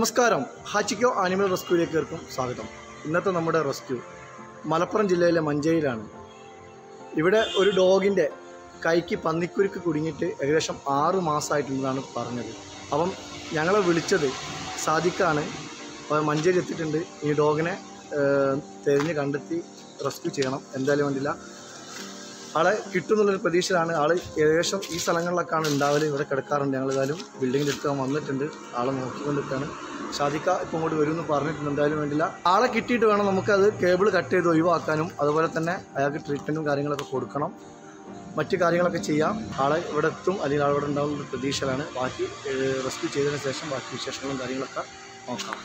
നമസ്കാരം ഹാച്ചിക്കോ ആനിമൽ റെസ്ക്യൂയിലേക്ക് ഏർക്കും സ്വാഗതം ഇന്നത്തെ നമ്മുടെ റെസ്ക്യൂ മലപ്പുറം ജില്ലയിലെ മഞ്ചേരിയിലാണ് ഇവിടെ ഒരു ഡോഗിൻ്റെ കൈക്ക് പന്നിക്കുരുക്ക് കുടുങ്ങിയിട്ട് ഏകദേശം ആറ് മാസമായിട്ടുണ്ടെന്നാണ് പറഞ്ഞത് അപ്പം ഞങ്ങളെ വിളിച്ചത് സാദിക്കാണ് അപ്പോൾ മഞ്ചേരി എത്തിയിട്ടുണ്ട് ഈ ഡോഗിനെ ഏഹ്, തിരഞ്ഞ് കണ്ടെത്തി റെസ്ക്യൂ ചെയ്യണം എന്തായാലും വേണ്ടില്ല ആളെ കിട്ടുമെന്നുള്ളൊരു പ്രതീക്ഷയിലാണ് ആൾ ഏകദേശം ഈ സ്ഥലങ്ങളിലൊക്കെയാണ് ഉണ്ടാവല് ഇവിടെ കിടക്കാറുണ്ട് ഞങ്ങൾ ഏതായാലും ബിൽഡിങ്ങിൻ്റെ അടുത്ത് അവൻ വന്നിട്ടുണ്ട് ആളെ നോക്കിക്കൊണ്ടിരിക്കുകയാണ് ഷാദിക്ക ഇപ്പം ഇങ്ങോട്ട് വരും എന്ന് പറഞ്ഞിട്ടുണ്ട് എന്തായാലും വേണ്ടില്ല ആളെ കിട്ടിയിട്ട് വേണം നമുക്കത് കേബിൾ കട്ട് ചെയ്ത് ഒഴിവാക്കാനും അതുപോലെ തന്നെ അയാൾക്ക് ട്രീറ്റ്മെൻറ്റും കാര്യങ്ങളൊക്കെ കൊടുക്കണം മറ്റു കാര്യങ്ങളൊക്കെ ചെയ്യാം ആളെ ഇവിടെ എത്തും അല്ലെങ്കിൽ ആളിവിടെ ഉണ്ടാവുന്ന പ്രതീക്ഷയിലാണ് ബാക്കി റെസ്ക്യൂ ചെയ്തതിന് ശേഷം ബാക്കി വിശേഷങ്ങളും കാര്യങ്ങളൊക്കെ നോക്കാം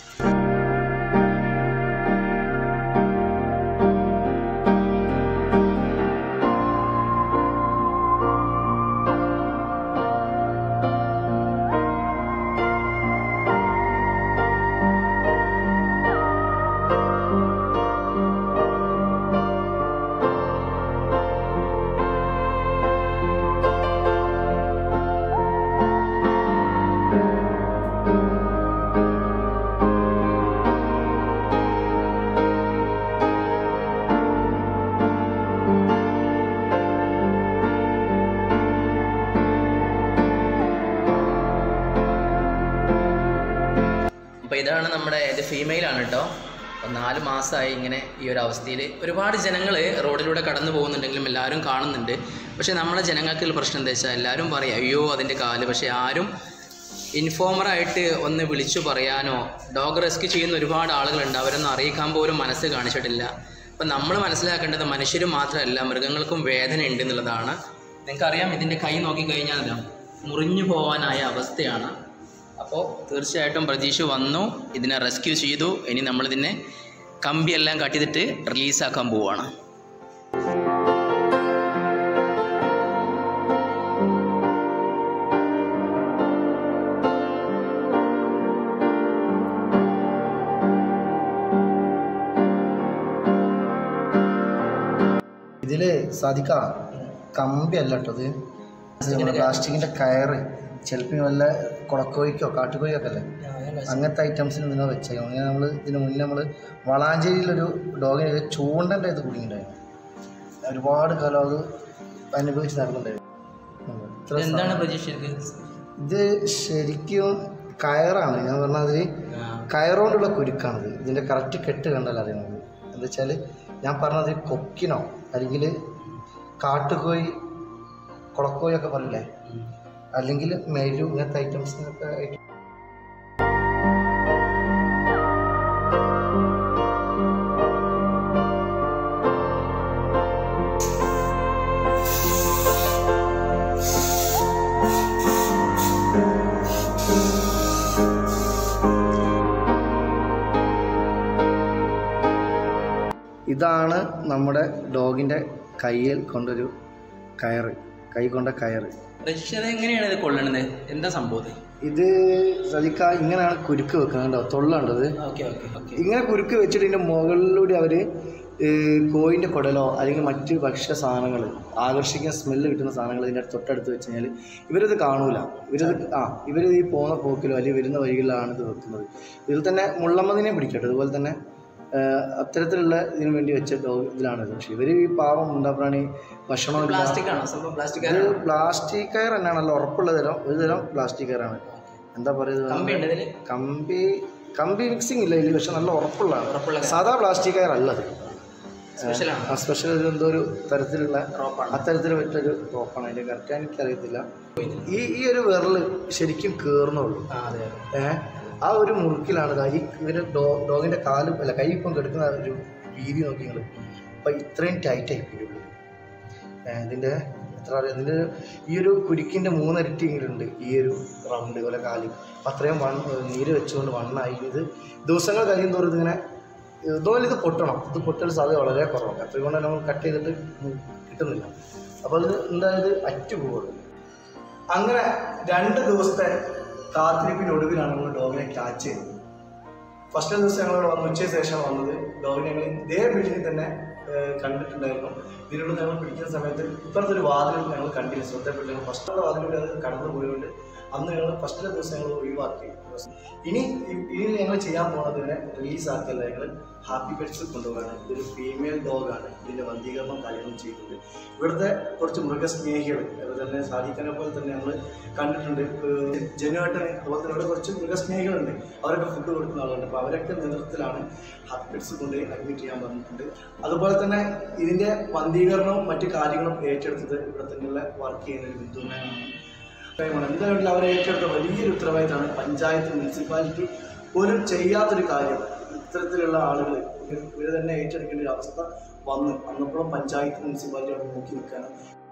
അപ്പോൾ ഇതാണ് നമ്മുടെ ഇത് ഫീമെയിൽ ആണ് കേട്ടോ അപ്പോൾ നാല് മാസമായി ഇങ്ങനെ ഈ ഒരു അവസ്ഥയിൽ ഒരുപാട് ജനങ്ങൾ റോഡിലൂടെ കടന്നു പോകുന്നുണ്ടെങ്കിലും എല്ലാവരും കാണുന്നുണ്ട് പക്ഷേ നമ്മുടെ ജനങ്ങൾക്കുള്ള പ്രശ്നം എന്താ വെച്ചാൽ എല്ലാവരും പറയും അയ്യോ അതിൻ്റെ കാല് പക്ഷേ ആരും ഇൻഫോമറായിട്ട് ഒന്ന് വിളിച്ചു പറയാനോ ഡോഗ് റെസ്ക്യൂ ചെയ്യുന്ന ഒരുപാട് ആളുകളുണ്ട് അവരൊന്നും അറിയിക്കാൻ പോലും മനസ്സ് കാണിച്ചിട്ടില്ല അപ്പം നമ്മൾ മനസ്സിലാക്കേണ്ടത് മനുഷ്യർ മാത്രമല്ല മൃഗങ്ങൾക്കും വേദന ഉണ്ട് എന്നുള്ളതാണ് നിങ്ങൾക്കറിയാം ഇതിൻ്റെ കൈ നോക്കിക്കഴിഞ്ഞാൽ ഇതാ, മുറിഞ്ഞു പോകാനായ അവസ്ഥയാണ് അപ്പോൾ തീർച്ചയായിട്ടും പ്രതീക്ഷ വന്നു ഇതിനെ റെസ്ക്യൂ ചെയ്തു ഇനി നമ്മളിതിനെ കമ്പിയെല്ലാം കട്ടിതിട്ട് റിലീസാക്കാൻ പോവുകയാണ് ഇതിൽ സാധിക്ക കമ്പി അല്ല കേട്ടോ ഇത് നമ്മുടെ പ്ലാസ്റ്റിക്കിന്റെ കയറ് ചിലപ്പോൾ വല്ല കുളക്കോയ്ക്കോ കാട്ടുകോയ്ക്കോ ഒക്കെ അല്ലേ അങ്ങനത്തെ ഐറ്റംസിന് നിങ്ങൾ വെച്ചേക്കും അങ്ങനെ നമ്മൾ ഇതിന് മുന്നേ നമ്മൾ വളാഞ്ചേരിയിലൊരു ഡോഗിന് ഒരു ചൂണ്ടൻ്റെ ഇത് കുടുങ്ങിയിട്ടുണ്ടായിരുന്നു ഒരുപാട് കാലം അത് അനുഭവിച്ച് നടന്നുണ്ടായിരുന്നു ഉം. ഇത്ര എന്താണ് സാ- പ്രതീക്ഷ ഇത് ശരിക്കും കയറാണ് ഞാൻ പറഞ്ഞതിൽ കയറുകൊണ്ടുള്ള കുരുക്കാണിത് ഇതിൻ്റെ കറക്റ്റ് കെട്ട് കണ്ടാൽ അറിയുന്നത് എന്താ വെച്ചാൽ ഞാൻ പറഞ്ഞത് കൊക്കിനോ അല്ലെങ്കിൽ കാട്ടുകോയി കുളക്കോയി ഒക്കെ പറയില്ലേ അല്ലെങ്കിൽ മെരു ഇങ്ങനത്തെ ഐറ്റംസിനൊക്കെ ആയിട്ട് ഇതാണ് നമ്മുടെ ഡോഗിൻ്റെ കയ്യിൽ കൊണ്ടൊരു കയറ് കൈ കൊണ്ട കയറ് പ്രതീക്ഷ എങ്ങനെയാണ് ഇത് കൊള്ളണത് എന്താ സംഭവം ഇത് ശ്രദ്ധിക്ക ഇങ്ങനെയാണ് കുരുക്ക് വെക്കുന്നത് കേട്ടോ തൊള്ളുണ്ടത് ഓക്കെ ഓക്കെ ഓക്കെ ഇങ്ങനെ കുരുക്ക് വെച്ചിട്ട് ഇതിൻ്റെ മുകളിലൂടെ അവർ കോയിൻ്റെ കുടലോ അല്ലെങ്കിൽ മറ്റ് ഭക്ഷ്യ സാധനങ്ങൾ ആകർഷിക്കുന്ന സ്മെല്ല് കിട്ടുന്ന സാധനങ്ങൾ ഇതിൻ്റെ തൊട്ടടുത്ത് വെച്ച് കഴിഞ്ഞാൽ ഇവരിത് കാണൂല ഇവരിത് ആ ഇവർ ഈ പോകുന്ന പോക്കിലോ അല്ലെങ്കിൽ വരുന്ന വഴികളിലാണ് ഇത് വെക്കുന്നത് ഇതിൽ തന്നെ മുള്ളമ്മതിനെ പിടിക്കട്ടെ അതുപോലെ തന്നെ ആ, അത്തരത്തിലുള്ള ഇതിനു വേണ്ടി വെച്ച ഡോഗ് ഇതിലാണിത് പക്ഷേ ഇവർ ഈ പാവം ഉണ്ടാപ്രാണി ഭക്ഷണം പ്ലാസ്റ്റിക് ആണോ സംഭവം പ്ലാസ്റ്റിക് ഇത് പ്ലാസ്റ്റിക് കയർ തന്നെയാണല്ലോ ഉറപ്പുള്ള തരം ഒരു തരം പ്ലാസ്റ്റിക് കയറാണ് എന്താ പറയുന്നത് കമ്പി ഉണ്ട് ഇതില് കമ്പി കമ്പി മിക്സിംഗ് ഇല്ല ഇതിൽ പക്ഷെ നല്ല ഉറപ്പുള്ളതാണ് ഉറപ്പുള്ള സാധാ പ്ലാസ്റ്റിക് കയർ അല്ലത് സ്പെഷ്യൽ ആണ് ആ സ്പെഷ്യൽ ഇത് എന്തോ ഒരു തരത്തിലുള്ള റോപ്പാണ് അത്തരത്തിൽ പറ്റൊരു റോപ്പാണ് അതിൻ്റെ കറക്റ്റ് എനിക്കറിയത്തില്ല ഈ ഈ ഒരു വിരൽ ശരിക്കും കയറുന്നുള്ളൂ ആ അതെ അതെ ഏഹ് ആ ഒരു മുറുക്കിലാണ് ദാ ഈ ഇവര് ഡോ ഡോഗിൻ്റെ കാലും അല്ല കൈ ഇപ്പം കെടുക്കുന്ന ഒരു വീതി നോക്കി നിങ്ങൾ അപ്പം ഇത്രയും ടൈറ്റായി പോയി ഇതിൻ്റെ എത്ര പറയുക ഇതിൻ്റെ ഈ ഒരു കുരുക്കിൻ്റെ മൂന്നരട്ടിയെങ്കിലുണ്ട് ഈ ഒരു റൗണ്ട് പോലെ കാല് അപ്പം അത്രയും വൺ നീര് വെച്ചുകൊണ്ട് വണ്ണായി ഇത് ദിവസങ്ങൾ കഴിയും തോറും ഇതിങ്ങനെ ഇതുപോലെ ഇത് പൊട്ടണം ഇത് പൊട്ടൽ സാധ്യത വളരെ കുറവാണ് അത്രയും കൊണ്ട് നമ്മൾ കട്ട് ചെയ്തിട്ട് കിട്ടുന്നില്ല അപ്പോൾ അത് എന്തായത് അറ്റു പോകുള്ളൂ അങ്ങനെ രണ്ട് ദിവസത്തെ കാത്തിരിപ്പിനൊടുവിലാണ് നമ്മൾ ഡോഗിനെ ക്യാച്ച് ചെയ്തത് ഫസ്റ്റ് ദിവസം ഞങ്ങൾ വന്നു ഉച്ചയ്ക്ക് ശേഷം വന്നത് ഡോഗിനെ ഞങ്ങൾ ഇതേ ബിൽഡിങ്ങിൽ തന്നെ ഏഹ്, കണ്ടിട്ടുണ്ടായിരുന്നു ഇതിലൂടെ ഞങ്ങൾ പിടിക്കുന്ന സമയത്ത് ഇപ്പുറത്തെ ഒരു വാതിൽ ഞങ്ങൾ കണ്ടില്ല ശ്രദ്ധപ്പെട്ടില്ല ഫസ്റ്റ് വാതിലൂടെ അത് കടന്നു പോയതുകൊണ്ട് അന്ന് ഞങ്ങൾ ഫസ്റ്റിലെ ദിവസം ഞങ്ങൾ ഒഴിവാക്കി ഇനി ഈ- ഇനി ഞങ്ങൾ ചെയ്യാൻ പോകുന്നത് ഇതിനെ റിലീസ് ആക്കിയല്ല ഞങ്ങൾ ഹാപ്പി പെറ്റ്സ് കൊണ്ടുപോകാണ് ഇതൊരു ഫീമെയിൽ ഡോഗാണ് ഇതിന്റെ വന്ധീകരണം കാര്യങ്ങളും ചെയ്തത് ഇവിടുത്തെ കുറച്ച് മൃഗസ്നേഹികൾ അതുപോലെ തന്നെ സാധിക്കനെ പോലെ തന്നെ ഞങ്ങൾ കണ്ടിട്ടുണ്ട് ജനുവേട്ടന് അതുപോലെ തന്നെ ഇവിടെ കുറച്ച് മൃഗസ്നേഹികളുണ്ട് അവരൊക്കെ ഫുഡ് കൊടുക്കുന്ന ആളുകളുണ്ട് അപ്പോൾ അവരൊക്കെ നേതൃത്വത്തിലാണ് ഹാപ്പി പെറ്റ്സ് കൊണ്ട് അഡ്മിറ്റ് ചെയ്യാൻ പറഞ്ഞിട്ടുണ്ട് അതുപോലെ തന്നെ ഇതിന്റെ വന്ധീകരണവും മറ്റു കാര്യങ്ങളും ഏറ്റെടുത്തത് ഇവിടെ തന്നെയുള്ള വർക്ക് ചെയ്യുന്ന ഒരു ബിന്ദുമേനാണ് എന്തായാലും അവരെ ഏറ്റെടുത്ത വലിയൊരു ഉത്തരവാദിത്തമാണ് പഞ്ചായത്ത് മുനിസിപ്പാലിറ്റി പോലും ചെയ്യാത്തൊരു കാര്യം ഇത്തരത്തിലുള്ള ആളുകൾ ഇവർ തന്നെ ഏറ്റെടുക്കേണ്ട ഒരു അവസ്ഥ വന്നു അന്നപ്പോഴും പഞ്ചായത്ത് മുനിസിപ്പാലിറ്റി അവിടെ നോക്കി നിൽക്കാനും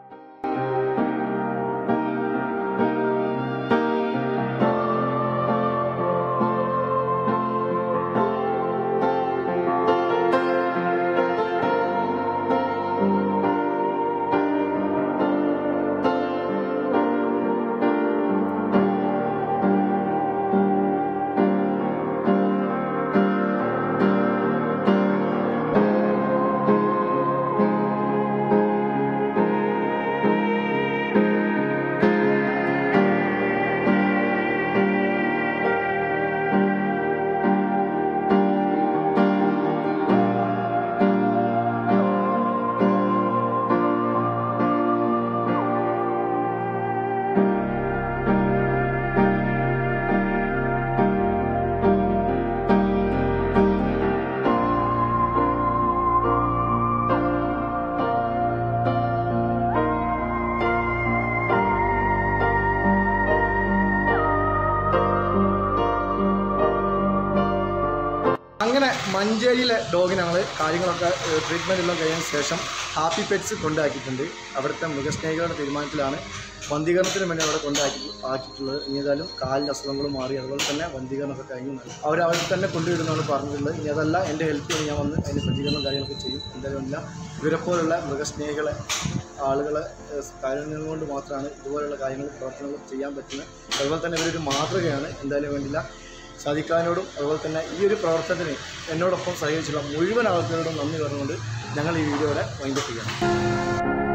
അങ്ങനെ മഞ്ചേരിയിലെ ഡോഗിന് ഞങ്ങൾ കാര്യങ്ങളൊക്കെ ട്രീറ്റ്മെൻ്റ് എല്ലാം കഴിഞ്ഞതിന് ശേഷം ഹാപ്പി പെറ്റ്സ് കൊണ്ടാക്കിയിട്ടുണ്ട് അവിടുത്തെ മൃഗസ്നേഹികളുടെ തീരുമാനത്തിലാണ് വന്ധീകരണത്തിന് വേണ്ടി അവിടെ കൊണ്ടാക്കി ആക്കിയിട്ടുള്ളത് ഇനി ഏതായാലും കാലിൻ്റെ അസുഖങ്ങളും മാറി അതുപോലെ തന്നെ വന്ധീകരണമൊക്കെ കഴിഞ്ഞു അവർ അവർ തന്നെ കൊണ്ടുവരുന്നതാണ് പറഞ്ഞിട്ടുള്ളത് ഇനി അതല്ല എൻ്റെ ഹെൽപ്പ് ചെയ്ത് ഞാൻ വന്ന് അതിൻ്റെ സജ്ജീകരണം കാര്യങ്ങളൊക്കെ ചെയ്യും എന്തായാലും ഇല്ല ഇവരെപ്പോലുള്ള മൃഗസ്നേഹികളെ ആളുകളെ ഏഹ്, കാര്യങ്ങൾ കൊണ്ട് മാത്രമാണ് ഇതുപോലുള്ള കാര്യങ്ങൾ പ്രവർത്തനങ്ങൾ ചെയ്യാൻ പറ്റുന്നത് അതുപോലെ തന്നെ ഇവരൊരു മാതൃകയാണ് എന്തായാലും വേണ്ടില്ല സാധിക്കാനോടും അതുപോലെ തന്നെ ഈ ഒരു പ്രവർത്തനത്തിന് എന്നോടൊപ്പം സഹകരിച്ചുള്ള മുഴുവൻ ആൾക്കാരോടും നന്ദി പറഞ്ഞുകൊണ്ട് ഞങ്ങൾ ഈ വീഡിയോയുടെ വൈൻഡപ്പ് ചെയ്യണം